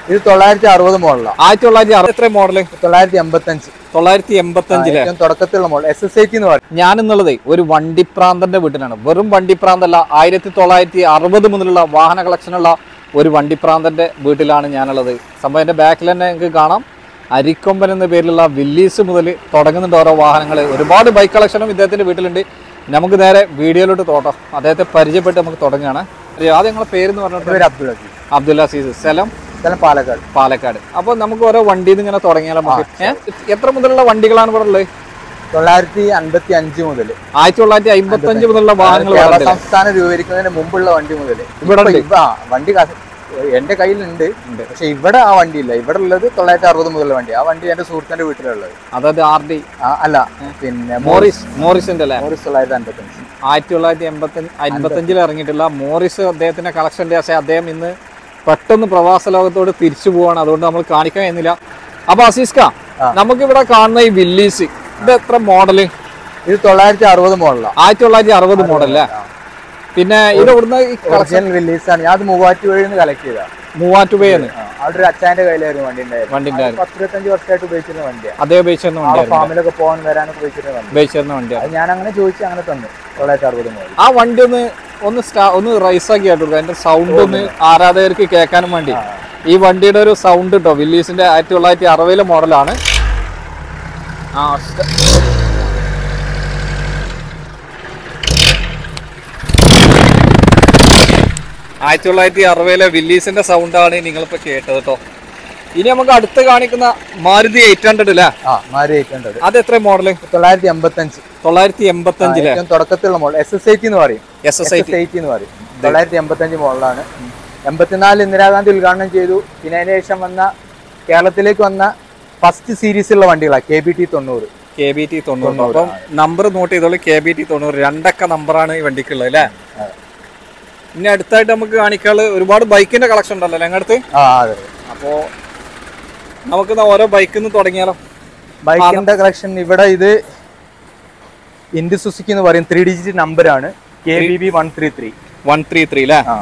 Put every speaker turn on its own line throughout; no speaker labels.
ഇത് തൊള്ളായിരത്തി അറുപത് മോഡലാണ്
ആയിരത്തി തൊള്ളായിരത്തി അറുപത്തി എത്ര മോഡല്
തൊള്ളായിരത്തി എൺപത്തി അഞ്ച്
തൊള്ളായിരത്തി എൺപത്തി അഞ്ചിലെ
ഏറ്റവും തുടക്കത്തിലുള്ള model S S I T എന്ന് പറയും
ഞാൻ എന്നുള്ളത് ഒരു വണ്ടിപ്രാന്തന്റെ വീട്ടിലാണ് വെറും വണ്ടിപ്രാന്തല്ല ആയിരത്തി തൊള്ളായിരത്തി അറുപത് മുതലുള്ള വാഹന കളക്ഷനുള്ള ഒരു വണ്ടിപ്രാന്തന്റെ വീട്ടിലാണ് ഞാനുള്ളത് സംഭവം എൻ്റെ ബാക്കിൽ തന്നെ നിങ്ങൾക്ക് കാണാം അരിക്കൊമ്പൻ എന്ന പേരിലുള്ള വില്ലീസ് മുതൽ തുടങ്ങുന്നുണ്ട് ഓരോ വാഹനങ്ങൾ ഒരുപാട് ബൈക്ക് കളക്ഷനും ഇദ്ദേഹത്തിന്റെ വീട്ടിലുണ്ട് നമുക്ക് നേരെ വീഡിയോയിലോട്ട് തോട്ടാം അദ്ദേഹത്തെ പരിചയപ്പെട്ട് നമുക്ക് തുടങ്ങുകയാണ് ആദ്യം നിങ്ങളെ പേരെന്ന് പറഞ്ഞിട്ട്
പേര് അബ്ദുൾ അസീസ്
അബ്ദുല്ല സീസ് സ്ഥലം
സ്ഥലം പാലക്കാട്
പാലക്കാട് അപ്പോൾ നമുക്ക് ഓരോ വണ്ടിയിൽ നിന്ന് ഇങ്ങനെ തുടങ്ങിയാലോ നമുക്ക് ഏ? എത്ര മുതലുള്ള വണ്ടികളാണ് ഇവിടെ ഉള്ളത്
തൊള്ളായിരത്തി അൻപത്തി അഞ്ച് മുതൽ
ആയിരത്തി തൊള്ളായിരത്തി അമ്പത്തി അഞ്ച് മുതലുള്ള വാഹനങ്ങൾ ഇവിടെ
കേരള
ഉണ്ട്.
സംസ്ഥാനം രൂപീകരിക്കുന്നതിന് മുമ്പുള്ള വണ്ടി മുതൽ
ഇവിടെ ഉണ്ട്.
ആ വണ്ടി കാ- എന്റെ കയ്യിലുണ്ട് പക്ഷെ ഇവിടെ ആ വണ്ടി ഇല്ല ഇവിടെ ഉള്ളത് തൊള്ളായിരത്തി അറുപത് മുതലുള്ള വണ്ടി ആ വണ്ടി എന്റെ സുഹൃത്തിന്റെ വീട്ടിലുള്ളത്
അതായത് ആർ ഡി
ആ, അല്ല പിന്നെ
മോറിസ് മോറിസിന്റെ അല്ലേ
മോറിസ് തൊള്ളായിരത്തി അൻപത്തി അഞ്ച്
ആയിരത്തി തൊള്ളായിരത്തി എൺപത്തി അൻപത്തഞ്ചിൽ ഇറങ്ങിയിട്ടുള്ള മോറിസ് അദ്ദേഹത്തിന്റെ കളക്ഷന്റെ പക്ഷേ അദ്ദേഹം ഇന്ന് പെട്ടെന്ന് പ്രവാസ ലോകത്തോട് തിരിച്ചു പോവാണ് അതുകൊണ്ട് നമ്മൾ കാണിക്കാൻ കഴിയുന്നില്ല അപ്പൊ അസീസ്ക നമുക്ക് ഇവിടെ കാണുന്ന ഈ വില്ലീസ് ഇത് എത്ര മോഡല്
ഇത് തൊള്ളായിരത്തി അറുപത് മോഡലാണ്
ആയിരത്തി തൊള്ളായിരത്തി അറുപത് മോഡലല്ലേ പിന്നെ ഇത് ഇവിടുന്ന് ഈ
ഒറിജിനൽ റിലീസാണ് ഞാൻ അത് മൂവാറ്റുപുഴയിൽ നിന്ന് കളക്ട് ചെയ്താ
മൂവാറ്റുപേന്ന്
അവിടെ ഒരു അച്ഛന്റെ കയ്യിലായിരുന്നു വണ്ടി ഉണ്ടായിരുന്നു
വണ്ടി ഉണ്ടായിരുന്നു
പത്ത് ഇരുപത്തഞ്ച് വർഷമായിട്ട് ഉപയോഗിച്ചിരുന്ന വണ്ടിയാണ്
അതേ ഉപയോഗിച്ചിരുന്ന
ആ
വണ്ടിയായിരുന്നു
ഫാമിലൊക്കെ പോകാൻ വരാനൊക്കെ ഉപയോഗിച്ചിരുന്ന വണ്ടി
ഉപയോഗിച്ചിരുന്ന വണ്ടിയാണ്
അത് ഞാൻ അങ്ങനെ ചോദിച്ചു അങ്ങനെ തന്നു തൊള്ളായിരത്തി അറുപത് മോഡൽ
ആ വണ്ടി ഒന്ന് ഒന്ന് സ്റ്റാ ഒന്ന് റൈസ് ആക്കി ആയിട്ട് കൊടുക്കുക അതിന്റെ സൗണ്ട് ഒന്ന് ആരാധകർക്ക് കേൾക്കാനും വേണ്ടി ഈ വണ്ടിയുടെ ഒരു സൗണ്ട് കേട്ടോ വില്ലീസിന്റെ ആയിരത്തി തൊള്ളായിരത്തി അറുപതിലെ മോഡലാണ് ആ സ്റ്റ- ആയിരത്തി തൊള്ളായിരത്തി അറുപതിലെ വില്ലീസിന്റെ സൗണ്ടാണ് നിങ്ങളിപ്പോ കേട്ടത് കേട്ടോ ഇനി നമുക്ക് അടുത്ത് കാണിക്കുന്ന മാരുതി എയ്റ്റ് ഹൺഡ്രഡ് അല്ലേ
ആ മാരി എയ്റ്റ് ഹൺഡ്രഡ്
അത് എത്ര മോഡല്
തൊള്ളായിരത്തി എൺപത്തി അഞ്ച്
തൊള്ളായിരത്തി എൺപത്തി അഞ്ചിലെ
ഏറ്റവും തുടക്കത്തിലുള്ള model S S I T എന്ന് പറയും
S S I
S I T എന്ന് പറയും തൊള്ളായിരത്തി എൺപത്തി അഞ്ച് മോഡലാണ് എൺപത്തിനാല് ഇന്ദിരാഗാന്ധി ഉദ്ഘാടനം ചെയ്തു പിന്നെ അതിന് ശേഷം വന്ന കേരളത്തിലേക്ക് വന്ന ഫസ്റ്റ് സീരീസിലുള്ള വണ്ടികളാണ് കെ ബി ടി തൊണ്ണൂറ്
കെ ബി ടി തൊണ്ണൂറ് അപ്പം നമ്പർ നോട്ട് ചെയ്തോളൂ കെ ബി ടി തൊണ്ണൂറ് രണ്ടക്ക നമ്പറാണ് ഈ വണ്ടിക്കുള്ളത് അല്ലേ ഇനി അടുത്തായിട്ട് നമുക്ക് കാണിക്കാള് ഒരുപാട് ബൈക്കിന്റെ കളക്ഷൻ ഉണ്ടല്ലോ ഞങ്ങളുടെ അടുത്ത്
ആ അതെ
അപ്പോ നമുക്ക് എന്നാ ഓരോ ബൈക്കിൽ നിന്ന് തുടങ്ങിയാലോ
ബൈക്കിന്റെ കളക്ഷൻ ഇവിടെ ഇത് ഇന്ത്യ സുസുക്കി എന്ന് പറയും ത്രീ ഡിജിറ്റ് നമ്പറാണ് K B B one three three
one three three അല്ലേ
ആ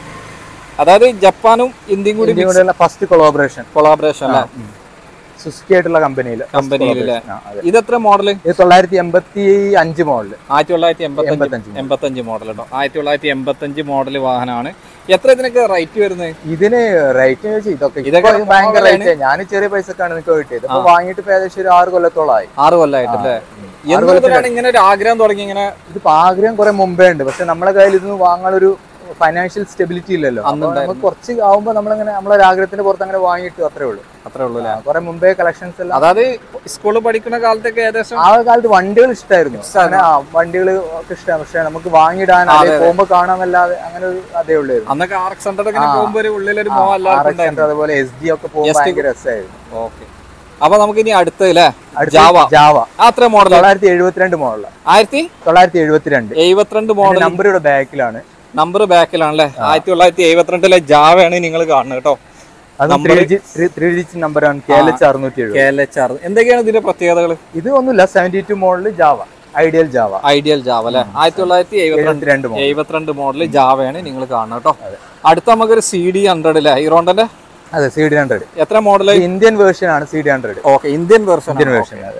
അതായത് ജപ്പാനും ഇന്ത്യയും കൂടി
ഇന്ത്യയും കൂടെയുള്ള ഫസ്റ്റ് കൊളാബറേഷൻ
കൊളാബറേഷൻ അല്ലേ
സുസുക്കി ആയിട്ടുള്ള കമ്പനിയിൽ
കമ്പനിയിലെ
അതെ
ഇതെത്ര മോഡല്
ഇത് തൊള്ളായിരത്തി എൺപത്തി അഞ്ച് മോഡല്
ആയിരത്തി തൊള്ളായിരത്തി എൺപത്തഞ്ച്
എൺപത്തഞ്ച്
എൺപത്തഞ്ച് മോഡൽ കേട്ടോ ആയിരത്തി തൊള്ളായിരത്തി എൺപത്തഞ്ച് മോഡൽ വാഹനമാണ് എത്ര ഇതിനൊക്കെ റേറ്റ് വരുന്നത്
ഇതിന് റേറ്റ് ചോദിച്ചു ഇതൊക്കെ
ഇതൊക്കെ
ഇപ്പൊ ഭയങ്കര റേറ്റ് ഞാൻ ചെറിയ പൈസക്കാണ് നിങ്ങൾക്ക് കിട്ടിയത് ഇപ്പൊ വാങ്ങിയിട്ട് ഇപ്പൊ ഏകദേശം ഒരു ആറ് കൊല്ലത്തോളമായി
ആറ് കൊല്ലമായിട്ടല്ലേ എന്ന് മുതലാണ് ഇങ്ങനെ ഒരു ആഗ്രഹം തുടങ്ങി ഇങ്ങനെ
ഇതിപ്പോ ആഗ്രഹം കുറെ മുമ്പേ ഉണ്ട് പക്ഷെ നമ്മളെ കയ്യിൽ ഇതൊന്നും വാങ്ങാനൊരു ഫൈനാൻഷ്യൽ സ്റ്റെബിലിറ്റി ഇല്ലല്ലോ അപ്പൊ നമുക്ക് കുറച്ച് ആവുമ്പോ നമ്മളിങ്ങനെ നമ്മളൊരു ആഗ്രഹത്തിന്റെ പുറത്ത് അങ്ങനെ വാങ്ങിയിട്ട് അത്രേ ഉള്ളൂ
അത്രേ ഉള്ളൂ അല്ലേ
കുറെ മുമ്പേ കളക്ഷൻസ് എല്ലാം
അതായത് സ്കൂളിൽ പഠിക്കുന്ന കാലത്തൊക്കെ ഏകദേശം
ആ കാലത്ത് വണ്ടികൾ ഇഷ്ടമായിരുന്നു അങ്ങനെ ആ വണ്ടികൾ ഒക്കെ ഇഷ്ടമാണ് പക്ഷെ നമുക്ക് വാങ്ങിയിടാൻ അല്ലെങ്കിൽ പോകുമ്പോ കാണാന്നല്ലാതെ അങ്ങനെ ഒരു അതേ ഉള്ളായിരുന്നു
അന്നൊക്കെ ആർ എക്സ് ഹൺഡ്രഡ് ഒക്കെ പോകുമ്പോൾ ഒരു ഉള്ളിലൊരു മോഹം എല്ലാവർക്കും ഉണ്ടായിരുന്നു
അതുപോലെ എസ് ഡി ഒക്കെ പോകുമ്പോൾ ഭയങ്കര രസമായിരുന്നു
ഓക്കെ അപ്പൊ നമുക്ക് ഇനി അടുത്ത് അല്ലേ
അടുത്ത
ജാവ
ജാവ
ആ അത്ര മോഡൽ
തൊള്ളായിരത്തി എഴുപത്തിരണ്ട് മോഡലാണ്
ആയിരത്തി
തൊള്ളായിരത്തി എഴുപത്തിരണ്ട്
എഴുപത്തിരണ്ട് മോഡൽ
നമ്പർ ഇവിടെ ബാക്കിലാണ്
നമ്പർ ബാക്കിലാണല്ലേ ആയിരത്തി തൊള്ളായിരത്തി എഴുപത്തിരണ്ടിലെ ജാവയാണ് നിങ്ങൾ കാണുന്നത് കേട്ടോ
അതും ത്രീ ഡിജിറ്റ് ത്രീ ഡിജിറ്റ് നമ്പറാണ് കെ എൽ എച്ച് അറുന്നൂറ്റി എഴുപത്
കെ എൽ എച്ച് ആർ എന്തൊക്കെയാണ് ഇതിന്റെ പ്രത്യേകതകൾ
ഇത് ഒന്നുമില്ല seventy two model Jawa Ideal Jawa
Ideal Jawa അല്ലെ ആയിരത്തി തൊള്ളായിരത്തി എഴുപത്തിരണ്ട്
എഴുപത്തിരണ്ട് മോഡൽ
എഴുപത്തിരണ്ട് മോഡൽ ജാവയാണ് നിങ്ങൾ കാണുന്നത് കേട്ടോ അടുത്ത നമുക്കൊരു സി ഡി ഹൺഡ്രഡ് അല്ലേ ഹീറോണ്ടന്റെ
അതെ സി ഡി ഹൺഡ്രഡ്
എത്ര മോഡൽ
ഇന്ത്യൻ വേർഷൻ ആണ് C D hundred
okay Indian version
Indian version അതെ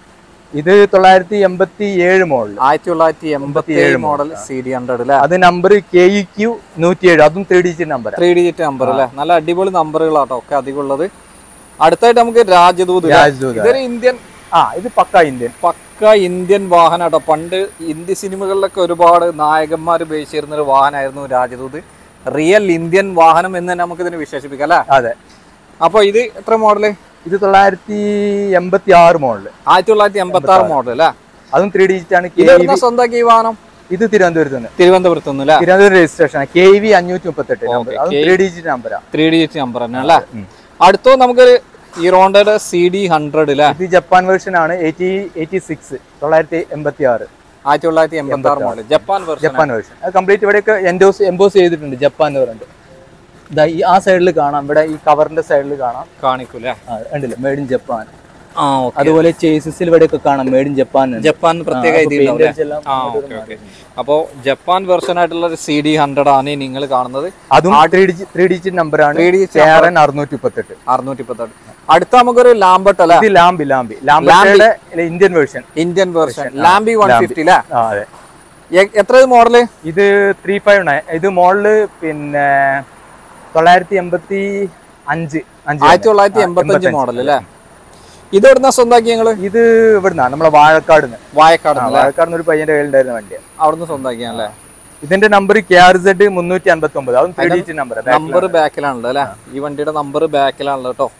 ഇത് തൊള്ളായിരത്തി എൺപത്തി ഏഴ് മോഡൽ
ആയിരത്തി തൊള്ളായിരത്തി എൺപത്തി ഏഴ് മോഡൽ സി ഡി ഹൺഡ്രഡ് അല്ലേ
അത് നമ്പർ കെ ഇ ക്യു നൂറ്റി ഏഴ് അതും three digit number
three digit number അല്ലേ നല്ല അടിപൊളി നമ്പറുകളാട്ടോ ഒക്കെ അധികം ഉള്ളത് അടുത്തായിട്ട് നമുക്ക് രാജദൂത് ല്ലേ?
രാജ്ദൂത്
ഇതൊരു ഇന്ത്യൻ
ആ ഇത് പക്ക ഇന്ത്യൻ
പക്ക ഇന്ത്യൻ വാഹനം കേട്ടോ പണ്ട് ഇന്ത്യ സിനിമകളിലൊക്കെ ഒരുപാട് നായകന്മാർ ഉപയോഗിച്ചിരുന്ന ഒരു വാഹനമായിരുന്നു രാജദൂത് റിയൽ ഇന്ത്യൻ വാഹനം എന്ന് തന്നെ നമുക്ക് ഇതിനെ വിശേഷിപ്പിക്കാം അല്ലേ
അതെ
അപ്പൊ ഇത് എത്ര മോഡല്
ഇത് തൊള്ളായിരത്തി എൺപത്തി ആറ് മോഡൽ
ആയിരത്തി തൊള്ളായിരത്തി എൺപത്തി ആറ് മോഡൽ അല്ലേ
അതും ത്രീ ഡിജിറ്റ് ആണ് കെ
ഇതെവിടുന്ന സ്വന്തമാക്കി ഈ വാഹനം
ഇത് തിരുവനന്തപുരത്ത് നിന്ന്
തിരുവനന്തപുരത്ത് നിന്ന് അല്ലേ
തിരുവനന്തപുരം രജിസ്ട്രേഷൻ കെ വി അഞ്ഞൂറ്റി മുപ്പത്തെട്ട് നമ്പർ അതും ത്രീ ഡിജിറ്റ് നമ്പറാ
ത്രീ ഡിജിറ്റ് നമ്പർ തന്നെ അല്ലേ അടുത്തോ നമുക്കൊരു ഹീറോണ്ടയുടെ സി ഡി ഹൺഡ്രഡ് അല്ലേ
ഇത് ജപ്പാൻ വേർഷൻ ആണ് എയ്റ്റി എയ്റ്റി സിക്സ് തൊള്ളായിരത്തി എൺപത്തി ആറ്
ആയിരത്തി തൊള്ളായിരത്തി എൺപത്തി ആറ് model Japan version
Japan version അത് കംപ്ലീറ്റ് ഇവിടെയൊക്കെ എൻഡോസ് എംബോസ് ചെയ്തിട്ടുണ്ട് ജപ്പാൻ എന്ന് പറഞ്ഞിട്ട് ഇതാ ഈ ആ സൈഡിൽ കാണാം ഇവിടെ ഈ കവറിന്റെ സൈഡിൽ കാണാം
കാണിക്കൂലേ
ആ, കണ്ടില്ലേ മെയ്ഡ് ഇൻ ജപ്പാൻ
ആ ഓക്കെ
അതുപോലെ ചേസസിൽ ഇവിടെയൊക്കെ കാണാം മേഡ് ഇൻ ജപ്പാൻ
ജപ്പാൻ പ്രത്യേക ഇത് ഉണ്ടാവും ആ ഓക്കെ ഓക്കെ അപ്പോൾ ജപ്പാൻ വെർഷൻ ആയിട്ടുള്ള ഒരു സി ഡി ഹൺഡ്രഡ് ആണ് നിങ്ങൾ കാണുന്നത്
അതും three digit three digit number ആണ്
3D
ചേറൻ അറുന്നൂറ്റി മുപ്പത്തെട്ട്
അറുന്നൂറ്റി പത്തെട്ട് അടുത്ത നമുക്കൊരു ലാംബട്ട് അല്ലേ
ഇത് ലാംബി ലാംബി ലാംബിയുടെ Indian version
Indian version Lamby one fifty അല്ലേ
ആ അതെ
എ- എത്ര മോഡല്
ഇത് ത്രീ ഫൈവ് നയൻ ഇത് മോളില് പിന്നെ തൊള്ളായിരത്തി എൺപത്തി അഞ്ച് അഞ്ച്
ആയിരത്തി തൊള്ളായിരത്തി എൺപത്തി അഞ്ച് മോഡൽ അല്ലേ ഇത് എവിടുന്ന സ്വന്താക്കി ഞങ്ങള്
ഇത് ഇവിടുന്ന നമ്മളെ വാഴക്കാട്
വായക്കാട്
വാഴക്കാട് ഒരു പയ്യന്റെ കയ്യിലുണ്ടായിരുന്ന വണ്ടിയാണ്
അവിടുന്ന് സ്വന്താക്കിയാണല്ലേ
ഇതിന്റെ നമ്പർ കെ ആർ സെഡ് മുന്നൂറ്റി അൻപത്തി ഒമ്പത് അതും ത്രീ ഡിജിറ്റ് നമ്പർ
നമ്പർ ബാക്കിലാണല്ലോ അല്ലേ ഈ വണ്ടിയുടെ നമ്പർ ബാക്കിലാണല്ലോ കേട്ടോ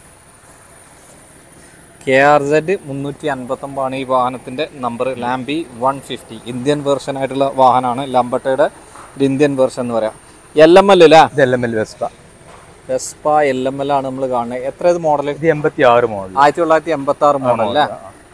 കെ ആർ സെഡ് മുന്നൂറ്റി അൻപത്തി ഒമ്പതാണ് ഈ വാഹനത്തിന്റെ number Lamby one fifty Indian version ആയിട്ടുള്ള വാഹനമാണ് ലംബട്ടയുടെ ഒരു ഇന്ത്യൻ വേർഷൻ എന്ന് പറയാം എൽ എം എൽ അല്ലേ
ഇത് L M L Vespa
Vespa L M L ആണ് നമ്മൾ കാണുന്നത് എത്ര ഇത് മോഡൽ
ഇത് എൺപത്തി ആറ് മോഡൽ
ആയിരത്തി തൊള്ളായിരത്തി എൺപത്തി ആറ് മോഡൽ അല്ലേ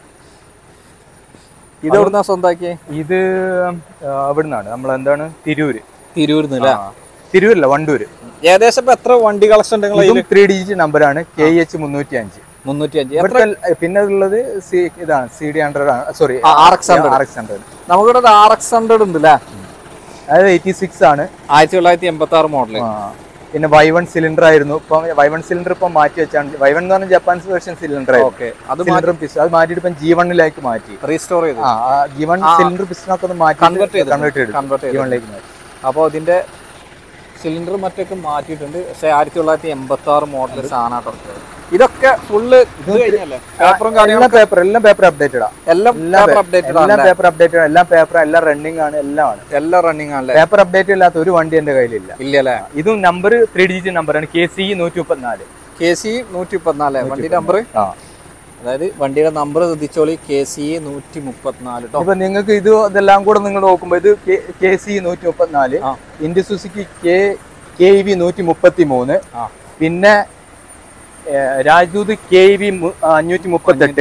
ഇത് എവിടുന്നാ സ്വന്താക്കിയേ
ഇത് ഇവിടുന്നാണ് നമ്മൾ എന്താണ് തിരൂര്
തിരൂരിൽ നിന്ന് അല്ലേ
ആ. തിരൂരല്ല വണ്ടൂര്
ഏകദേശം ഇപ്പൊ എത്ര വണ്ടി കളക്ഷൻ ഉണ്ട് നിങ്ങളെ
ഇതും ത്രീ ഡിജിറ്റ് നമ്പറാണ് കെ എച്ച് മുന്നൂറ്റി അഞ്ച്
മുന്നൂറ്റി അഞ്ച്
ഇവിടുത്തെ പിന്നെ ഉള്ളത് സി ഇതാണ് സി ഡി ഹൺഡ്രഡ് ആണ് sorry
R X hundred
R X hundred
നമുക്കിവിടെ ഒരു ആർ എക്സ് ഹൺഡ്രഡ് ഉണ്ട് അല്ലേ
അതായത് എയ്റ്റി സിക്സ് ആണ്
ആയിരത്തി തൊള്ളായിരത്തി എൺപത്തി ആറ് മോഡല്
ആ. പിന്നെ വൈ വൺ സിലിണ്ടർ ആയിരുന്നു ഇപ്പം വൈ വൺ സിലിണ്ടർ ഇപ്പം മാറ്റി വെച്ചാണ് വൈ വൺ എന്ന് പറഞ്ഞാൽ ജപ്പാൻസ് വേർഷൻ സിലിണ്ടർ ആയിരുന്നു
ഓക്കെ അത്
സിലിണ്ടറും പിസ്റ്റൺ അത് മാറ്റിയിട്ട് ഇപ്പം ജി വണ്ണിലേക്ക് മാറ്റി
റീസ്റ്റോർ ചെയ്തു
ആ ജി വൺ സിലിണ്ടർ പിസ്റ്റണൊക്കെ ഒന്ന് മാറ്റി
Convert ചെയ്തിട്ടുണ്ട്.
കൺവേർട്ട് ചെയ്തു
കൺവേർട്ട്
ജി
ചെയ്തു
വണ്ണിലേക്ക് മാറ്റി
അപ്പോൾ ഇതിന്റെ സിലിണ്ടർ മറ്റൊക്കെ മാറ്റിയിട്ടുണ്ട് പക്ഷേ ആയിരത്തി തൊള്ളായിരത്തി എൺപത്തി ആറ് മോഡൽ സാധനമാട്ടോ ഇതൊക്കെ ഫുള്ള് ഇത് കഴിഞ്ഞല്ലേ പേപ്പറും കാര്യങ്ങളും
എല്ലാം പേപ്പർ എല്ലാം പേപ്പർ അപ്ഡേറ്റഡ് ആണ്
എല്ലാം
എല്ലാം
പേപ്പർ അപ്ഡേറ്റഡ്
എല്ലാം പേപ്പർ അപ്ഡേറ്റഡ് എല്ലാം പേപ്പർ എല്ലാം റണ്ണിങ് ആണ് എല്ലാം ആണ്
എല്ലാം റണ്ണിങ് ആണല്ലേ
പേപ്പർ അപ്ഡേറ്റ് ഇല്ലാത്ത ഒരു വണ്ടി എന്റെ കയ്യിലില്ല
ഇല്ല അല്ലേ
ഇതും നമ്പർ ത്രീ ഡിജിറ്റ് നമ്പറാണ് കെ സി നൂറ്റി മുപ്പത്തിനാല്
കെ സി നൂറ്റി മുപ്പത്തിനാല് വണ്ടി നമ്പർ
ആ
അതായത് വണ്ടിയുടെ നമ്പർ ശ്രദ്ധിച്ചോളി കെ സി നൂറ്റി മുപ്പത്തിനാല് കേട്ടോ
ഇപ്പൊ നിങ്ങൾക്ക് ഇത് ഇതെല്ലാം കൂടെ നിങ്ങൾ നോക്കുമ്പോൾ ഇത് കെ സി നൂറ്റി മുപ്പത്തിനാല്
ആ.
India Suzuki K K V നൂറ്റി മുപ്പത്തി മൂന്ന്
ആ
പിന്നെ ഏഹ്, രാജ്ദൂത് കെ വി അഞ്ഞൂറ്റി മുപ്പത്തെട്ട്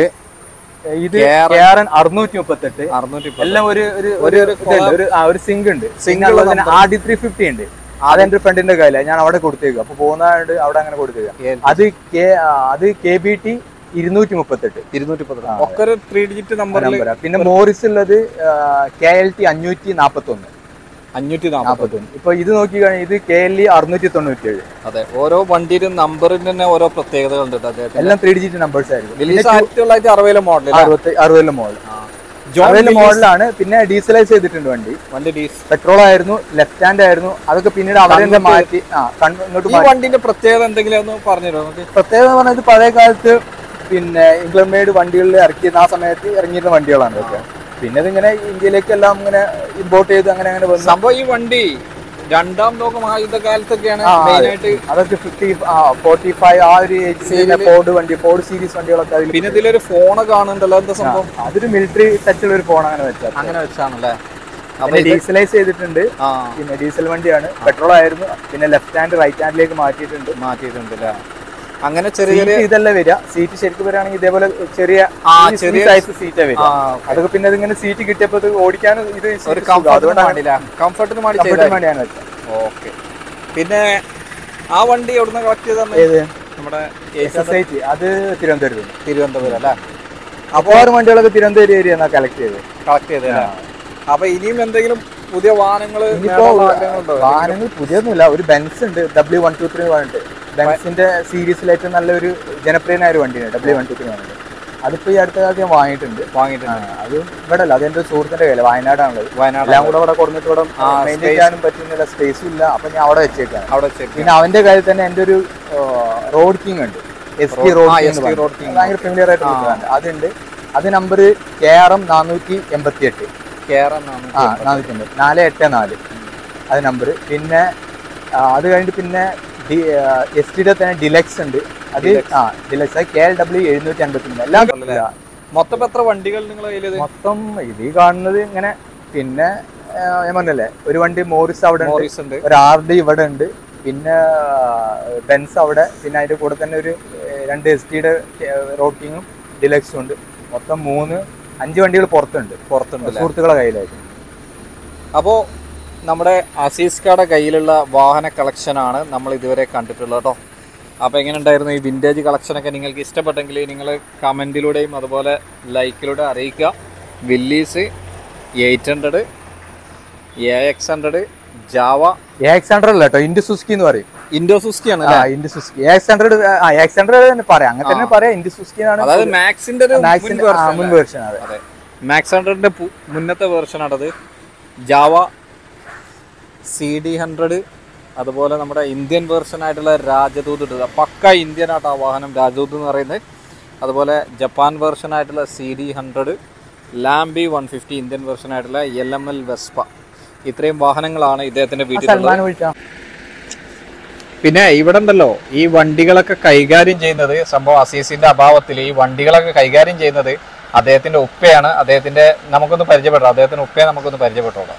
ഇത്
KRN
കേരൻ അറുന്നൂറ്റി മുപ്പത്തെട്ട്
അറുന്നൂറ്റി
എല്ലാം ഒരു ഒരു
ഒരു-
ഒരു ഇതുണ്ട്, ഒരു ആ, ഒരു സിങ്ക് ഉണ്ട്
Single
single R D three fifty ഉണ്ട് അതെന്റെ ഫ്രണ്ടിന്റെ കയ്യിലാണ് ഞാൻ അവിടെ കൊടുത്തേക്കും അപ്പൊ പോകുന്നതുകൊണ്ട് അവിടെ അങ്ങനെ കൊടുത്തേക്കാം അത് കെ ആ, അത് കെ ബി ടി ഇരുന്നൂറ്റി മുപ്പത്തെട്ട്
ഇരുന്നൂറ്റി പത്ത് ഒക്കെ ഒരു ത്രീ ഡിജിറ്റ് നമ്പറിൽ
നമ്പരാ. പിന്നെ മോറിസ് ഉള്ളത് കെ എൽ ടി അഞ്ഞൂറ്റി നാപ്പത്തി ഒന്ന്
അഞ്ഞൂറ്റി നാൽപ്പത്
നാപ്പത്തി ഒന്ന് ഇപ്പൊ ഇത് നോക്കി കഴിഞ്ഞാൽ ഇത് കെ എൽ ഇ അറുന്നൂറ്റി തൊണ്ണൂറ്റി ഏഴ്
അതെ ഓരോ വണ്ടിയുടെ നമ്പറിന് തന്നെ ഓരോ പ്രത്യേകതകളുണ്ട് കേട്ടോ അദ്ദേഹത്തിന്
എല്ലാം ത്രീ ഡിജിറ്റ് നമ്പേഴ്സ് ആയിരിക്കും
റിലീസ് ആയിരത്തി തൊള്ളായിരത്തി അറുപതിലെ മോഡൽ
അറുപത്തി അറുപതിലെ മോഡൽ
ജോൺ
അറുപതിലെ മോഡലാണ് പിന്നെ ഡീസലൈസ് ചെയ്തിട്ടുണ്ട് വണ്ടി
വണ്ടി ഡീസ്
പെട്രോൾ ആയിരുന്നു ലെഫ്റ്റ് ഹാൻഡ് ആയിരുന്നു അതൊക്കെ പിന്നീട് അവരെ മാറ്റി ആ കൺ- ഇങ്ങോട്ട്
ഈ വണ്ടിന്റെ പ്രത്യേകത എന്തെങ്കിലും ഒന്ന് പറഞ്ഞുതരോ നമുക്ക്
പ്രത്യേകത എന്ന് പറഞ്ഞാൽ ഇത് പഴയ കാലത്ത് പിന്നെ ഇംഗ്ലണ്ട് മെയ്ഡ് വണ്ടികളിൽ ഇറക്കിയിരുന്ന ആ സമയത്ത് ഇറങ്ങിയിരുന്ന വണ്ടികളാണ് ഇതൊക്കെ പിന്നെ ഇതിങ്ങനെ ഇന്ത്യയിലേക്ക് എല്ലാം ഇങ്ങനെ ഇമ്പോർട്ട് ചെയ്ത് അങ്ങനെ അങ്ങനെ വന്നു
സംഭവം ഈ വണ്ടി രണ്ടാം ലോക മഹായുദ്ധകാലത്തൊക്കെയാണ്
ആ,
മെയിൻ
അതെ.
ആയിട്ട്
അതൊക്കെ ഫിഫ്റ്റി ഫോർട്ടി ഫൈവ് ആ ഒരു ഏജിൽ ഫോർഡ് വണ്ടി ഫോർഡ് സീരീസ് വണ്ടികളൊക്കെ അതിൽ
പിന്നെ ഇതിലൊരു ഫോണ് കാണുന്നുണ്ടല്ലോ എന്താ സംഭവം
അതൊരു മിലിറ്ററി ടച്ചുള്ള ഒരു ഫോൺ അങ്ങനെ വെച്ചാൽ
അങ്ങനെ വെച്ചാണല്ലേ അപ്പൊ
പിന്നെ
ഇത്
ഡീസലൈസ് ചെയ്തിട്ടുണ്ട്
ആ
പിന്നെ ഡീസൽ വണ്ടിയാണ് പെട്രോൾ ആയിരുന്നു പിന്നെ ലെഫ്റ്റ് ഹാൻഡ് റൈറ്റ് ഹാൻഡിലേക്ക് മാറ്റിയിട്ടുണ്ട്
മാറ്റിയിട്ടുണ്ട് അല്ലേ അങ്ങനെ ചെറിയ ചെറിയ
സീറ്റ് ഇതല്ല വരിക സീറ്റ് ശരിക്കും വരികയാണെങ്കിൽ ഇതേപോലെ ചെറിയ
ആ,
ഈ
ചെറിയ
സൈസ് സീറ്റാ വരിക
ആ
അതൊക്കെ പിന്നെ ഇതിങ്ങനെ സീറ്റ് കിട്ടിയപ്പോൾ ഇത് ഓടിക്കാനും ഇത്
ഒരു
സുഖം.
കംഫർട്ടിന്
അതുകൊണ്ടാണ്
വേണ്ടിയില്ല കംഫർട്ടിന് വേണ്ടി
comfort
ചെയ്ത
ന് വേണ്ടിയാണ് വെച്ചത്
ഓക്കെ പിന്നെ ആ വണ്ടി എവിടുന്ന് കളക്ട് ചെയ്താണ്
ഏത്
നമ്മുടെ
എസ് എസ് ഐ ടി അത് തിരുവനന്തപുരത്ത്
തിരുവനന്തപുരം അല്ലേ
അപ്പാറ് വണ്ടികളൊക്കെ തിരുവനന്തപുരം ഏരിയ എന്നാ കളക്ട് ചെയ്തത്
കളക്ട് ചെയ്തല്ലേ അപ്പൊ ഇനിയും എന്തെങ്കിലും പുതിയ വാഹനങ്ങൾ
ഇനിയിപ്പോ വാഹനങ്ങൾ പുതിയൊന്നുമില്ല ഒരു ബെൻസ് ഉണ്ട് ഡബ്ല്യു വൺ ടു ത്രീ പറഞ്ഞിട്ട് ബെൻസിന്റെ സീരീസിൽ ഏറ്റവും നല്ലൊരു ജനപ്രിയനായ ഒരു വണ്ടിയാണ് ഡബ്ല്യു വൺ ടു ത്രീ പറഞ്ഞിട്ട് അതിപ്പോ ഈ അടുത്ത കാലത്ത് ഞാൻ വാങ്ങിയിട്ടുണ്ട് ആ,
വാങ്ങിയിട്ടുണ്ട്
അത് ഇവിടെ അല്ല അത് എന്റെ ഒരു സുഹൃത്തിന്റെ കയ്യില് വയനാടാണുള്ളത്
വയനാട്
എല്ലാം കൂടെ ഇവിടെ കൊടുത്തിട്ട് ഇവിടെ
ആ,
മെയിൻ
space.
ചെയ്യാനും പറ്റുന്നില്ല സ്പേസും ഇല്ല അപ്പൊ ഞാൻ അവിടെ വെച്ചേക്കാണ്
അവിടെ ചെക്ക്
പിന്നെ അവന്റെ കയ്യിൽ തന്നെ എന്റെ ഒരു റോഡ് കിങ് ഉണ്ട് എസ് ടി റോഡ്
ആ,
കിങ്
ST
എന്ന്
Road
പറയും.
King.
ഭയങ്കര ഫെമിലിയർ ആയിട്ട് നിൽക്കുന്നുണ്ട് അതുണ്ട് അത് നമ്പർ കെ ആർ എം നാനൂറ്റി എൺപത്തി എട്ട്
കേറാനാണ്
ആ നാനൂറ്റി എൺപത് നാല് എട്ട് നാല് അത് നമ്പർ പിന്നെ ആ, അത് കഴിഞ്ഞിട്ട് പിന്നെ എസ് ടിയുടെ തന്നെ ഡിലക്സ് ഉണ്ട് അത് ആ ഡിലക്സ് കെ എൽ ഡബ്ല്യു എഴുന്നൂറ്റി അൻപത്തി മൂന്ന് എല്ലാം ഇല്ല.
മൊത്തം ഇപ്പൊ എത്ര വണ്ടികൾ നിങ്ങളെ കയ്യിലത്
മൊത്തം ഇത് ഈ കാണുന്നത് ഇങ്ങനെ പിന്നെ ആ, ഞാൻ പറഞ്ഞല്ലേ ഒരു വണ്ടി മോറിസ് അവിടെ ഉണ്ട്
മോറീസ് ഉണ്ട്
ഒരു ആർ ഡി ഇവിടെ ഉണ്ട് പിന്നെ ബെൻസ് അവിടെ പിന്നെ അതിന്റെ കൂടെ തന്നെ ഒരു ഏഹ്, രണ്ട് എസ് ടിയുടെ റോട്ടിങ്ങും ഡിലക്സും ഉണ്ട് മൊത്തം മൂന്ന് അഞ്ച് വണ്ടികൾ പുറത്തുണ്ട്
പുറത്തുണ്ട്
സുഹൃത്തുക്കളെ കയ്യിലായിട്ട്
അപ്പോൾ നമ്മുടെ അസീസ്കയുടെ കയ്യിലുള്ള വാഹന കളക്ഷനാണ് നമ്മൾ ഇതുവരെ കണ്ടിട്ടുള്ളത് കേട്ടോ അപ്പോൾ എങ്ങനെ ഉണ്ടായിരുന്നു ഈ വിൻറ്റേജ് കളക്ഷനൊക്കെ നിങ്ങൾക്ക് ഇഷ്ടപ്പെട്ടെങ്കിൽ നിങ്ങൾ കമൻറ്റിലൂടെയും അതുപോലെ ലൈക്കിലൂടെ അറിയിക്കുക Willys eight hundred A X hundred Jawa
X hundred അല്ല കേട്ടോ ഇൻഡു സുസ്കി എന്ന് പറയും
ഇൻഡോ സുസ്കി ആണ്
ആ ഇൻഡു സുസ്കി എക്സ് ഹൺഡ്രഡ് ആ എക്സ് ഹൺഡ്രഡ് തന്നെ പറയാം അങ്ങനെ തന്നെ പറയാം ഇൻഡു സുസ്കി എന്നാണ്
അതായത് മാക്സിന്റെ ഒരു
മാക്സിന്റെ
മുൻ version
മുൻ
അല്ലേ?
വേർഷൻ അതെ
അതെ മാക്സ് ഹൺഡ്രഡിന്റെ മുന്നത്തെ വേർഷൻ ആണത് ജാവ സി ഡി ഹൺഡ്രഡ് അതുപോലെ നമ്മുടെ ഇന്ത്യൻ വേർഷൻ ആയിട്ടുള്ള രാജദൂത് ഇട്ടത് പക്ക ഇന്ത്യൻ ആട്ടോ ആ വാഹനം രാജദൂത് എന്ന് പറയുന്നത് അതുപോലെ ജപ്പാൻ വേർഷൻ ആയിട്ടുള്ള C D hundred Lamby one fifty Indian version ആയിട്ടുള്ള എൽ എം എൽ വെസ്പ ഇത്രയും വാഹനങ്ങളാണ് ഇദ്ദേഹത്തിന്റെ വീട്ടിലുള്ളത്
സൽമാൻ വിളിച്ചാ
പിന്നെ ഇവിടെ ഉണ്ടല്ലോ ഈ വണ്ടികളൊക്കെ കൈകാര്യം ചെയ്യുന്നത് സംഭവം അസീസിന്റെ അഭാവത്തിൽ ഈ വണ്ടികളൊക്കെ കൈകാര്യം ചെയ്യുന്നത് അദ്ദേഹത്തിന്റെ ഉപ്പയാണ് അദ്ദേഹത്തിന്റെ നമുക്കൊന്ന് പരിചയപ്പെടാം അദ്ദേഹത്തിന്റെ ഉപ്പയെ നമുക്കൊന്ന് പരിചയപ്പെട്ടോളാം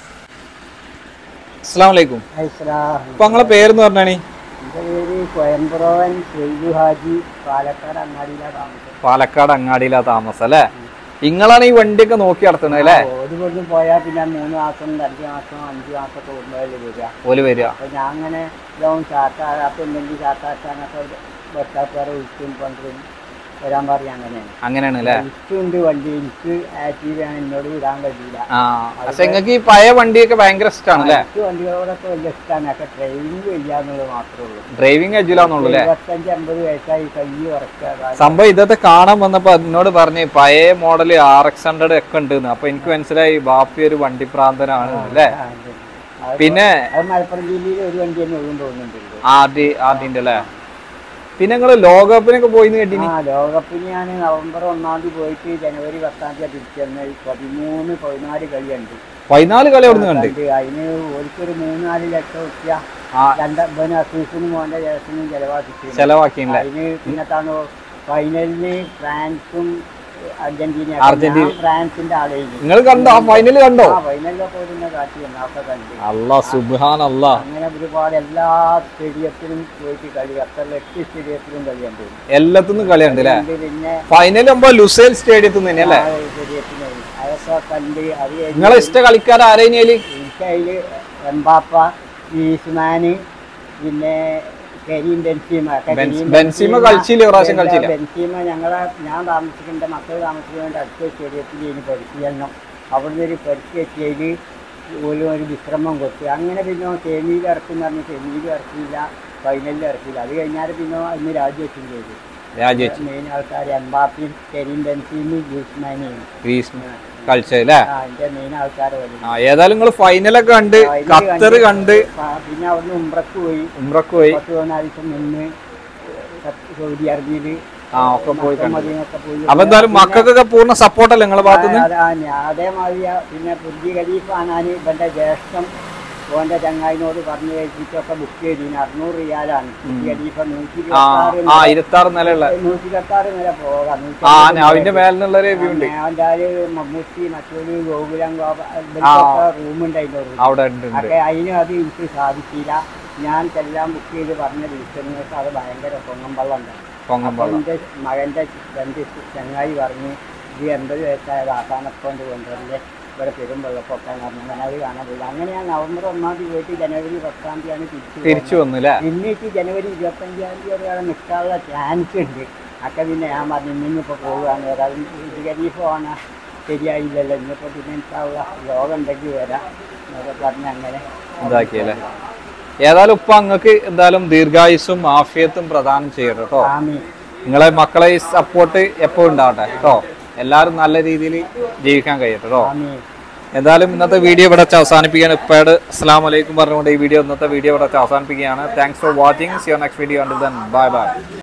അസ്സാം വലൈക്കും ഇപ്പൊ നിങ്ങളെ പേരെന്ന് പറഞ്ഞാണി
എൻ്റെ പേര് സ്വയംപ്രവൻ ഷെയ്ഖു ഹാജി പാലക്കാട് അങ്ങാടിയിലാണ് താമസം
പാലക്കാട് അങ്ങാടിയിലാ താമസം അല്ലേ നിങ്ങളാണ് ഈ വണ്ടിയൊക്കെ നോക്കി നടത്തുന്നത് അല്ലേ
ഒരു കൊല്ലം പോയാൽ പിന്നെ മൂന്ന് മാസം രണ്ട് മാസം അഞ്ച് മാസം ഒക്കെ കൂടുമ്പോഴല്ലേ വരിക
ഓല് വരിക
അപ്പോൾ ഞാൻ അങ്ങനെ ലോൺ ചാർട്ടാപ്പ് ഉണ്ടെങ്കിൽ ചാർട്ടാക്കാനൊക്കെ ബസ്സാക്കാരെ വിളിച്ചും കൊണ്ടുവരും വരാൻ പറയും അങ്ങനെയാണ്
അങ്ങനെയാണ് അല്ലേ
എനിക്കുണ്ട് വണ്ടി എനിക്ക് ആക്റ്റീവാണ് എന്നോട് വിടാൻ കഴിയില്ല
ആ പക്ഷെ നിങ്ങൾക്ക് ഈ പഴയ വണ്ടിയൊക്കെ ഭയങ്കര ഇഷ്ടമാണ് അല്ലേ
എനിക്ക് വണ്ടികളോടൊക്കെ വലിയ ഇഷ്ടമാണ് ഒക്കെ ട്രെയിനിങ് ഇല്ല എന്നുള്ളത് മാത്രമേ ഉള്ളൂ
ഡ്രൈവിംഗ് എജിലാന്നുള്ളൂ അല്ലേ
ഇരുപത്തഞ്ച് അമ്പത് വയസ്സായി കൈ ഉറക്കുക
സംഭവം ഇതൊക്കെ കാണാൻ വന്നപ്പോ എന്നോട് പറഞ്ഞ് പഴയ മോഡൽ ആർ എക്സ് ഹൺഡ്രഡ് ഒക്കെ ഉണ്ട് അപ്പൊ എനിക്ക് മനസ്സിലായി ബാപ്പി ഒരു വണ്ടി പ്രാന്തനാണ് അല്ലേ പിന്നെ
അത് മലപ്പുറം ജില്ലയിൽ ഒരു വണ്ടി തന്നെ ഒഴുകും തോന്നുന്നുണ്ട്
ആദ്യ ആദ്യന്റെ അല്ലേ പിന്നെ നിങ്ങള് ലോകകപ്പിനൊക്കെ പോയിന്ന് കേട്ടിനി
ആ ലോകകപ്പിന് ഞാൻ നവംബർ ഒന്നാം തീയതി പോയിട്ട് ജനുവരി പത്താം തീയതി തിരിച്ചെന്ന് പതിമൂന്ന് പതിനാല് കളിയുണ്ട്
പതിനാല് കളി അവിടുന്ന് കണ്ട്
കണ്ട് അതിന് ഓർക്കൊരു മൂന്ന് നാല് ലക്ഷം റുപ്യ
ആ
രണ്ട് ഇവന് അസീസിനും മോന്റെ ജേഴ്സിനും ചെലവാക്കിച്ചു
ചെലവാക്കിയില്ലേ
അതിന് പിന്നെ താണോ ഫൈനലിന് ഫ്രാൻസും അർജന്റീന
അർജന്റീന.
ഫ്രാൻസിന്റെ ആളേന്
നിങ്ങൾ കണ്ടോ ആ ഫൈനൽ കണ്ടോ
ആ ഫൈനലിലൊക്കെ പോയിരുന്ന കാട്ടി എന്നൊക്കെ കണ്ട്
അല്ലാ സുബ്ഹാൻ അല്ലാ
അങ്ങനെ ഒരുപാട് എല്ലാ സ്റ്റേഡിയത്തിലും പോയിട്ട് കളി ഖത്തറിലെ എട്ട് സ്റ്റേഡിയത്തിലും കളി കണ്ടു
എല്ലാത്തുനിന്നും കളിയുണ്ട് അല്ലേ
കണ്ട് പിന്നെ
ഫൈനൽ ആകുമ്പോ ലുസേൽ സ്റ്റേഡിയത്തിൽ നിന്ന് തന്നെ അല്ലേ
ആ സ്റ്റേഡിയത്തിന് അതൊക്കെ കണ്ട് അത് കഴിഞ്ഞ്
നിങ്ങളെ ഇഷ്ട കളിക്കാർ ആരേനേല്
എനിക്കതിൽ എംബാപ്പ ഈസ്മാന് പിന്നെ കരീം ബെൻസീമ ഒക്കെ
ബെൻസ്-
കരീം
ബെൻസീമ കളിച്ചില്ലേ ഒരു പ്രാവശ്യം കളിച്ചില്ല?
ബെൻസീമ ഞങ്ങളെ ഞാൻ താമസിക്കേണ്ട മക്കൾ താമസിക്കേണ്ട അടുത്ത സ്റ്റേഡിയത്തിൽ ഇനി പരിശീലനം അവിടുന്ന് ഒരു പരിക്ക് എത്തിയതിൽ ഒരു ഒരു വിശ്രമം കൊടുത്തു അങ്ങനെ പിന്നെ സെമിയിൽ ഇറക്കും പറഞ്ഞ് സെമിയിൽ ഇറക്കിയില്ല ഫൈനലിൽ ഇറക്കിയില്ല അത് കഴിഞ്ഞാൽ പിന്നെ ഇന്ന് രാജിവെച്ചും ചെയ്തു
രാജേഷ്
മെയിൻ ആൾക്കാർ എംബാപ്പിയും കരീം ബെൻസീമും യൂസ്മാനെയും
ഗ്രീസ് കളിച്ചല്ലേ
ആ അതിന്റെ മെയിൻ ആൾക്കാരെ വരും
ആ ഏതായാലും നിങ്ങൾ ഫൈനലൊക്കെ കണ്ട് ഖത്തർ കണ്ട്
പിന്നെ അവിടുന്ന് ഉംറക്ക് പോയി
ഉംറക്ക് പോയി
പത്ത് പതിനാല് ദിവസം നിന്ന് സൗദി അറേബ്യയില്
ആ ഒക്കെ പോയി കണ്ടു
മദീനൊക്കെ പോയി
അപ്പൊ എന്തായാലും മക്കൾക്കൊക്കെ പൂർണ്ണ സപ്പോർട്ടല്ലേ നിങ്ങളെ ഭാഗത്തുനിന്ന്
അതാ ഞാൻ അതേമാതിരി ആ പിന്നെ പുതിയ ഖലീഫ് ആനാൻ ഇവന്റെ ജ്യേഷ്ഠം ഓന്റെ ചങ്ങായിനോട് പറഞ്ഞു കഴിച്ചിട്ടൊക്കെ ബുക്ക് ചെയ്തിന് അറുന്നൂറ് റിയാലാണ് പുതിയ ഖലീഫ നൂറ്റി
ആ
ഇരുപത്തി
ആ ഇരുപത്തി ആറ് നിലയുള്ള
നൂറ്റി ഇരുപത്തി ആറ് വരെ പോകാം നൂറ്റി
ആ
അമ്പത്
അതിന്റെ മേലിനുള്ള ഒരു വ്യൂ ഉണ്ട്
അവന്റെ ആര് മമ്മൂട്ടി മറ്റൊരു ഗോകുലം ഗോപ റൂമുണ്ട് അതിന്റെ റൂം
അവിടെ ഉണ്ട് ഉണ്ട്
ഒക്കെ അതിന് അത് എനിക്ക് സാധിച്ചില്ല ഞാൻ എല്ലാം ബുക്ക് ചെയ്ത് പറഞ്ഞ ദിവസങ്ങൾക്ക് അത് ഭയങ്കര പൊങ്ങം വെള്ളം ഉണ്ട്
പൊങ്ങമ്പള്ളം
എൻ്റെ മകൻ്റെ രണ്ട് ചങ്ങായി പറഞ്ഞ് ഇത് എൺപത് വയസ്സായത് ആസാനക്കൊണ്ട് കൊണ്ടുവരല്ലേ ഇവിടെ പെരും വെള്ളപ്പൊക്കം പറഞ്ഞു ഞാൻ അത് കാണാൻ പോയില്ല അങ്ങനെ ഞാൻ നവംബർ ഒന്നാം തീയതി പോയിട്ട് ജനുവരി പത്താം തീയതിയാണ് തിരിച്ചു
തിരിച്ചു വന്നു അല്ലേ
ഇന്നിട്ട് ജനുവരി ഇരുപത്തഞ്ചാം തീയതി വരെ അവിടെ നിൽക്കാനുള്ള ചാൻസ് ഉണ്ട് ഒക്കെ പിന്നെ ഞാൻ പറഞ്ഞു ഇന്നിപ്പോൾ പോവുകയാണ് വരാം ഇത് ഖലീഫ് പോകാൻ ശരിയായില്ലല്ലോ ഇന്നിപ്പോൾ പിന്നെ എനിക്കുള്ള യോഗം ഉണ്ടെങ്കിൽ വരാം എന്നൊക്കെ പറഞ്ഞ് അങ്ങനെ
ഇതാക്കിയല്ലേ ഏതായാലും ഉപ്പ അങ്ങക്ക് എന്തായാലും ദീർഘായുസും ആഫിയത്തും പ്രദാനം ചെയ്യട്ടെ കേട്ടോ
ആമി
നിങ്ങളെ മക്കളെ ഈ സപ്പോർട്ട് എപ്പോഴും ഉണ്ടാവട്ടെ കേട്ടോ എല്ലാവരും നല്ല രീതിയിൽ ജീവിക്കാൻ കഴിയട്ടെ കേട്ടോ
ആമി
എന്തായാലും ഇന്നത്തെ വീഡിയോ ഇവിടെ വെച്ച് അവസാനിപ്പിക്കുകയാണ് ഇപ്പോഴ് അസ്സാം വലൈക്കും പറഞ്ഞുകൊണ്ട് ഈ വീഡിയോ ഇന്നത്തെ വീഡിയോ ഇവിടെ വെച്ച് അവസാനിപ്പിക്കുകയാണ് thanks for watching see you next video ഉണ്ട് ദൻ ബൈ ബൈ